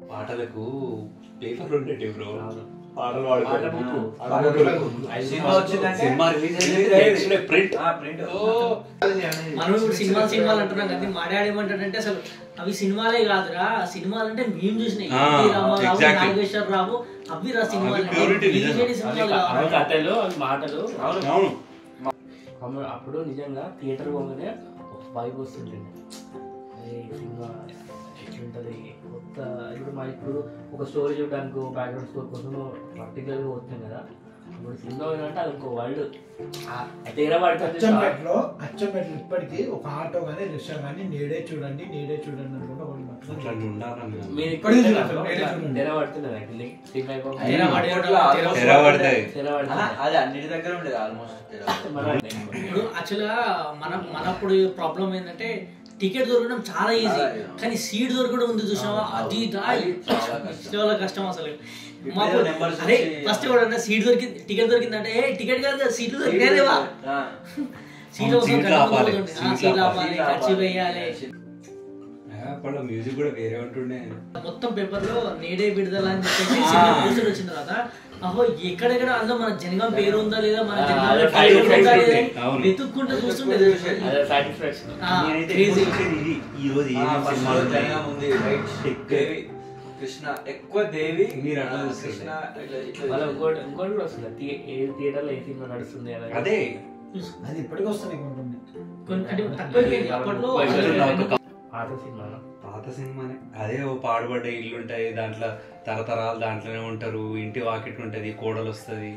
పాటలకు పేపర్ ఉండేవి బ్రో అవును. పాటలు పాట పాడుకో బుక్. సినిమా వచ్చిందంటే సినిమా రిలీజ్ అయింది ప్రింట్ ఆ, print. మనం ఇప్పుడు సినిమాలు సినిమాలు అంటున్నాం కానీ మా డాడీ ఏమంటాడంటే అసలు అవి సినిమాలే కాదురా సినిమాలు అంటే మేము చూసినాయి ఆ, ఎన్టీ రామారావు exactly. నాగేశ్వరరావు అవి రా సినిమాలు అవి purity అంటే నిజంగా. BJD సినిమాలు అవి కాదు. కథలు అవి మాటలు అవును అమ్మ- అప్పుడు నిజంగా థియేటర్ పోగానే ఒక వైబ్ వస్తుంటుంది అదే ఈ సినిమా ఎట్లుంటుంది కొత్త ఇప్పుడు మా ఇప్పుడు ఒక స్టోరీ చూడడానికి బ్యాక్గ్రౌండ్ స్కోర్ కోసం పర్టికులర్గా వస్తుంది కదా ఇప్పుడు సినిమా పోయినంటే అది ఇంకో వరల్డ్ తీరా పడుతుంది అచ్చంపేటలో అచ్చంపేటలో ఇప్పటికీ ఒక ఆటో కానీ రిక్షా కానీ నేడే చూడండి నేడే చూడండి అనుకుంటే ఒకటి అట్లా పట్టుకొని ఉండాలని మీరు ఇప్పటికీ ఇక్కడ చూడలేదు, నేనే చూడలేదు. తెర పడుతుంది actually. Street life of- తెర పడి- తెర పడతాయి తెర ఆ, పడుతుంది అది అన్నిటి దగ్గర ఉండేది ఆల్మోస్ట్ మన ఇప్పుడు యాక్చువల్గా మన మనప్పుడు ప్రాబ్లం ఏంటంటే టికెట్ దొరకడం చాలా ఈజీ చాలా easy. కానీ సీట్ దొరకడం ఉంది చూసావా అవును, అది అవును. దా అది చాలా కష్టం. చాలా కష్టం అసలు ఇప్పుడు మాకు ఏదో numbers అరే వచ్చి- ఫస్ట్ కూడా సీట్ దొరికింది టికెట్ దొరికిందంటే ఏ టికెట్ కాదు కదా సీట్లు దొరికినాయేవా ఆ. సీట్లు కోసం సీట్లు గంట ఆపాలి. ముందు ఉంటుంది. ఆ, సీట్లు సీట్లు ఆపాలి. ఆపాలి ఖర్చు వేయాలి అప్పుడు మ్యూజిక్ కూడా వేరే ఉంటుండే మొత్తం పేపర్ లో నేడే విడుదల అని చెప్పేసి సినిమా పోస్టర్ వచ్చిన తర్వాత అహో ఎక్కడెక్కడ అందులో మన జనగం పేరు ఉందా లేదా మన ఆ, జనగాంలో అదే title title ఉందా లేదా ఉంటుంది. అవును. వెతుక్కుంటూ చూస్తుండేది అదే సాటిస్ఫాక్షన్ ఆ, నేనైతే crazy. ఎక్కువ చూసేది ఇది ఈ రోజు ఆ, ఏమేమి first సినిమాలు జనగాం ఉన్నాయి. ఉంది రైట్ ఎక్కువ. దేవి కృష్ణ ఎక్కువ దేవి మీరు అట్లా ఆ, చూస్తుండే. కృష్ణ ఇట్లా- ఇట్లా మళ్ళీ చూస్తుండే. ఇంకోటి ఇంకోటి కూడా వస్తుంది థియే- ఏ థియేటర్లో ఏ సినిమా నడుస్తుంది అనేది అదే అది ఇప్పటికీ వస్తున్నాయి కొన్ని కొన్ని అంటే తక్కువ అయిపోయింది. అప్పట్లో ఒక పాత సినిమా పాత సినిమానే అదే ఓ పాడుబడ్డ ఇల్లు ఉంటాయి దాంట్లో తరతరాలు దాంట్లోనే ఉంటారు ఇంటి వాకిట్ ఉంటది కోడలు వస్తది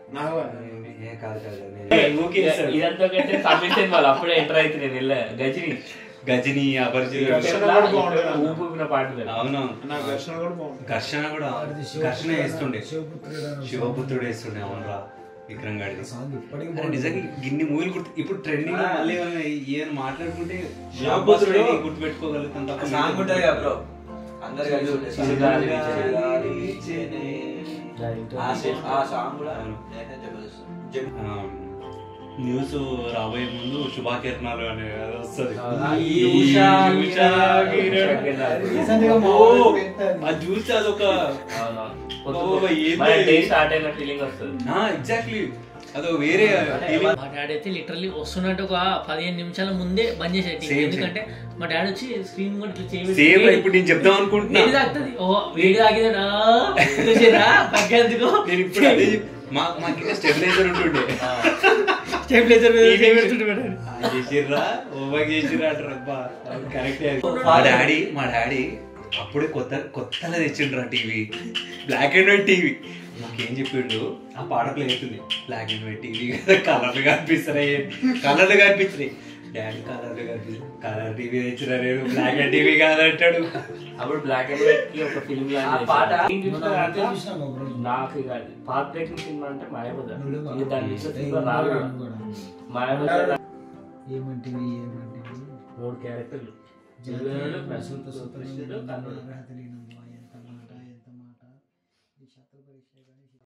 ఏ కాదు కాదు నేను ఊరికే వేస్తాడు. ఇదంతా కంటే తమిళ సినిమాలు అప్పుడే ఎంటర్ అయితే నేను వెళ్ళా గజని గజని అపరిచితుడు ఘర్షణ కూడా బాగుంటుంది. ఊపిన పాటలు అవును నా ఘర్షణ కూడా బాగుంటుంది ఘర్షణ కూడా ఘర్షణ వేస్తుండే శివపుత్రుడు అనే శివపుత్రుడు వేస్తుండే అవునరా విక్రమ్ గాడి సాంగ్ ఇప్పటికీ అరే బాగుంటుంది. నిజంగా గిన్ని మూవీలు గుర్తు ఇప్పుడు ట్రెండింగ్ ఆ. మళ్ళీ ఏమైనా ఏమైనా మాట్లాడుకుంటే శివపుత్రుడు గుర్తు పెట్టుకోగలుగుతాం ఆ తప్ప సాంగ్ ఉంటది కదా బ్రో అందరు కలిసి ఉండే సాంగ్. చిరుగాలి చిరుగాలి వీచేనే. దాంట్లో ఆ సే- ఆ సాంగ్ కూడా అవును. నేనే జబర్దస్త్. జబ్- ఆ, న్యూస్ రాబోయే ముందు శుభాకిరణాలు అనే అది వస్తుంది ఆ, ఈ ఉషా ఉషా కిరణ్. కిరణ్. Recent గా మా ఓ, ఊరు పెట్టారు. అది చూస్తే అదొక అవునవును. ఏంది మన డే ఇది? స్టార్ట్ అయిన ఫీలింగ్ వస్తుంది ఎగ్జాక్ట్లీ అదో వేరే feeling. మా డాడీ అయితే లిటరల్లీ వస్తున్నట్టు ఒక పదిహేను నిమిషాల ముందే బంద్ చేసేది Same, same. ఎందుకంటే మా డాడీ వచ్చి స్క్రీన్ కూడా ఇట్లా చేయి సేమ్ వేడి- ఇప్పుడు నేను చెప్దాం అనుకుంటున్నా వేడి తాగుతుంది ఓ వేడి తాగిందా చూసారా పక్కేందుకు నేను ఇప్పుడు అదే చెప్- మా మాకు స్టెబిలైజర్ ఉంటుండే స్టెబిలైజర్ మీద TV చేయి పెడుతుంటే మా డాడీ. ఆ, చేసిర్రా ఓవర్ చేసిర్రా అంటారు అబ్బా కరెక్టే మా డాడీ మా డాడీ అప్పుడే కొత్త కొత్తగా తెచ్చిండ్రా TV black and white TV మాకేం చెప్పిండు ఆ పాట ప్లే అవుతుంది బ్లాక్ అండ్ వైట్ టీవీ కదా కలర్లు కనిపిస్తున్నాయి కలర్లు కనిపించినాయి డాడీ కలర్లు కనిపిస్తుంది కలర్ టీవీ తెచ్చినా నేను బ్లాక్ అండ్ టీవీ కాదంటాడు అప్పుడు బ్లాక్ అండ్ వైట్ కి ఒక ఫిల్మ్ ఆ పాట మనం అంతే చూసినాం ఒక రోజు. నాకు కాదు పాత బ్రేకింగ్ సినిమా అంటే మాయబజార్ నువ్వు ఇది దాని నుంచి ఏ సినిమా రాదు కూడా కూడా. కూడా. మాయబజార్ ఏమంటివి ఏమంటివి మూడు క్యారెక్టర్లు జాతీయ జగనుడు, ప్రస్తుత ప్రస్తుత సుతనుడు, కృష్ణుడు, కర్ణుడు. అర్హత లేని అమ్మాయి.